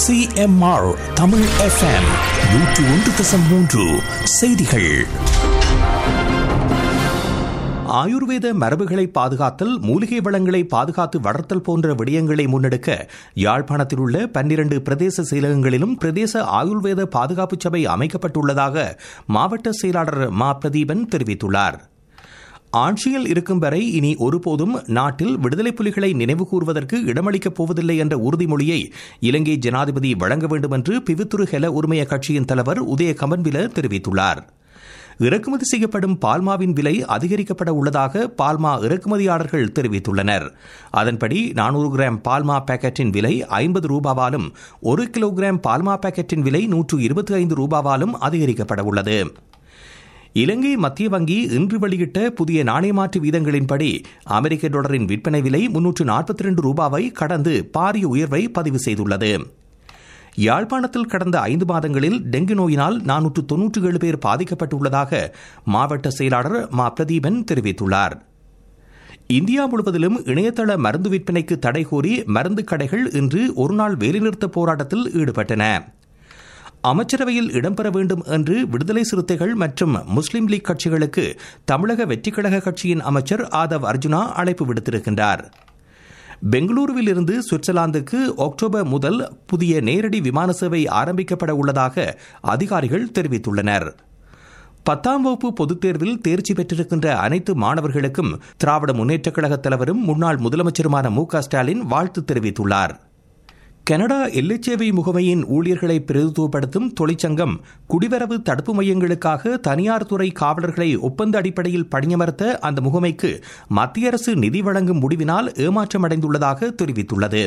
CMR Tamil FM நூற்று ஒன்று தசம் மூன்று செய்திகள் ஆயுர்வேத மரபுகளை பாதுகாத்தல் மூலிகை வளங்களை பாதுகாத்து வளர்த்தல் போன்ற விடயங்களை முன்னெடுக்க யாழ்ப்பாணத்தில் உள்ள பன்னிரண்டு பிரதேச செயலகங்களிலும் பிரதேச ஆயுர்வேத பாதுகாப்பு சபை அமைக்கப்பட்டுள்ளதாக மாவட்ட செயலாளர் மா பிரதீபன் தெரிவித்துள்ளார் ஆட்சியில் இருக்கும் வரை இனி ஒருபோதும் நாட்டில் விடுதலை புலிகளை நினைவு கூறுவதற்கு இடமளிக்கப் போவதில்லை என்ற உறுதிமொழியை இலங்கை ஜனாதிபதி வழங்க வேண்டும் என்று பிவித்துரு ஹெல உரிமைய கட்சியின் தலைவர் உதய கமன்வில தெரிவித்துள்ளார் இறக்குமதி செய்யப்படும் பால்மாவின் விலை அதிகரிக்கப்பட உள்ளதாக பால்மா இறக்குமதியாளர்கள் தெரிவித்துள்ளனர் அதன்படி நானூறு கிராம் பால்மா பாக்கெட்டின் விலை ஐம்பது ரூபாவாலும் ஒரு கிலோகிராம் பால்மா பாக்கெட்டின் விலை நூற்று இருபத்தி ஐந்து ரூபாவாலும் அதிகரிக்கப்பட உள்ளது இலங்கை மத்திய வங்கி இன்று வெளியிட்ட புதிய நாணய மாற்று வீதங்களின்படி அமெரிக்க டாலரின் விற்பனை விலை முன்னூற்று நாற்பத்தி ரெண்டு ரூபாவை கடந்து பாரிய உயர்வை பதிவு செய்துள்ளது யாழ்ப்பாணத்தில் கடந்த ஐந்து மாதங்களில் டெங்கு நோயினால் நானூற்று தொன்னூற்றி ஏழு பேர் பாதிக்கப்பட்டுள்ளதாக மாவட்ட செயலாளர் மா பிரதீபன் தெரிவித்துள்ளார் இந்தியா முழுவதிலும் இணையதள மருந்து விற்பனைக்கு தடை கோரி மருந்து கடைகள் இன்று ஒருநாள் வேலைநிறுத்த போராட்டத்தில் ஈடுபட்டன அமைச்சரவையில் இடம்பெற வேண்டும் என்று விடுதலை சிறுத்தைகள் மற்றும் முஸ்லீம் லீக் கட்சிகளுக்கு தமிழக வெற்றிக்கழக கட்சியின் அமைச்சர் ஆதவ் அர்ஜுனா அழைப்பு விடுத்திருக்கின்றார் பெங்களூருவில் இருந்து சுவிட்சர்லாந்துக்கு அக்டோபர் முதல் புதிய நேரடி விமான சேவை ஆரம்பிக்கப்பட உள்ளதாக அதிகாரிகள் தெரிவித்துள்ளனர் பத்தாம் வகுப்பு பொதுத் தேர்வில் தேர்ச்சி பெற்றிருக்கின்ற அனைத்து மாணவர்களுக்கும் திராவிட முன்னேற்றக் கழக தலைவரும் முன்னாள் முதலமைச்சருமான மு ஸ்டாலின் வாழ்த்து தெரிவித்துள்ளார் கனடா எல்லைச்சேவை முகமையின் ஊழியர்களை பிரதித்துவப்படுத்தும் தொழிற்சங்கம் குடிவரவு தடுப்பு மையங்களுக்காக தனியார் துறை காவலர்களை ஒப்பந்த அடிப்படையில் பணியமர்த்த அந்த முகமைக்கு மத்திய அரசு நிதி வழங்கும் முடிவினால் ஏமாற்றமடைந்துள்ளதாக தெரிவித்துள்ளது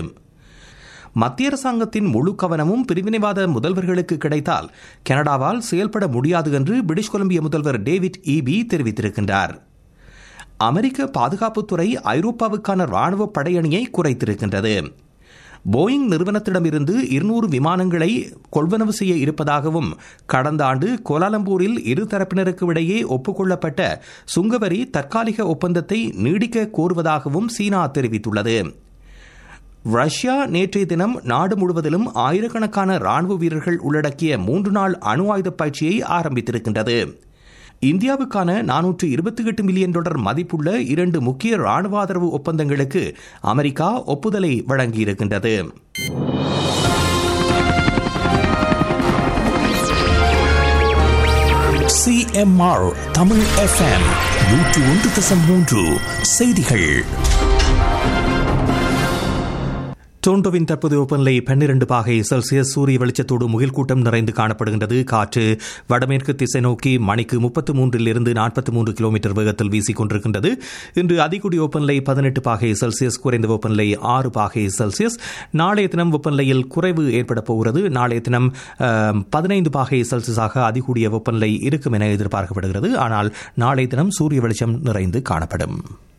மத்திய அரசாங்கத்தின் முழு கவனமும் பிரிவினைவாத முதல்வர்களுக்கு கிடைத்தால் கனடாவால் செயல்பட முடியாது என்று பிரிட்டிஷ் கொலம்பிய முதல்வர் டேவிட் ஈபி தெரிவித்திருக்கின்றார் அமெரிக்க பாதுகாப்புத்துறை ஐரோப்பாவுக்கான ராணுவ படையணியை குறைத்திருக்கின்றது போயிங் நிறுவனத்திடமிருந்து இருநூறு விமானங்களை கொள்வனவு செய்ய இருப்பதாகவும் கடந்த ஆண்டு கோலாலம்பூரில் இரு தரப்பினருக்கு இடையே ஒப்புக்கொள்ளப்பட்ட சுங்கவரி தற்காலிக ஒப்பந்தத்தை நீடிக்க கோருவதாகவும் சீனா தெரிவித்துள்ளது ரஷ்யா நேற்றைய தினம் நாடு முழுவதிலும் ஆயிரக்கணக்கான ராணுவ வீரர்கள் உள்ளடக்கிய மூன்று நாள் அணு ஆயுத பயிற்சியை ஆரம்பித்திருக்கின்றது இந்தியாவுக்கான நானூற்று இருபத்தி எட்டு மில்லியன் டாலர் மதிப்புள்ள இரண்டு முக்கிய ராணுவ ஆதரவு ஒப்பந்தங்களுக்கு அமெரிக்கா ஒப்புதலை வழங்கியிருக்கின்றது சிஎம்ஆர் தமிழ் எஃப்எம் நூற்று ஒன்று தசம் மூன்று செய்திகள் டோண்டோவின் தற்போது வெப்பநிலை பன்னிரண்டு பாகை செல்சியஸ் சூரிய வெளிச்சத்தோடு முகில் கூட்டம் நிறைந்து காணப்படுகின்றது காற்று வடமேற்கு திசை நோக்கி மணிக்கு முப்பத்து மூன்றில் இருந்து நாற்பத்தி மூன்று கிலோமீட்டர் வேகத்தில் வீசிக் கொண்டிருக்கின்றது இன்று அதிகூடிய வெப்பநிலை பதினெட்டு பாகை செல்சியஸ் குறைந்த வெப்பநிலை ஆறு பாகை செல்சியஸ் நாளைய தினம் வெப்பநிலையில் குறைவு ஏற்பட போகிறது நாளைய தினம் பதினைந்து பாகை செல்சியஸாக அதிகூடிய வெப்பநிலை இருக்கும் என எதிர்பார்க்கப்படுகிறது ஆனால் நாளைய தினம் சூரிய வெளிச்சம் நிறைந்து காணப்படும்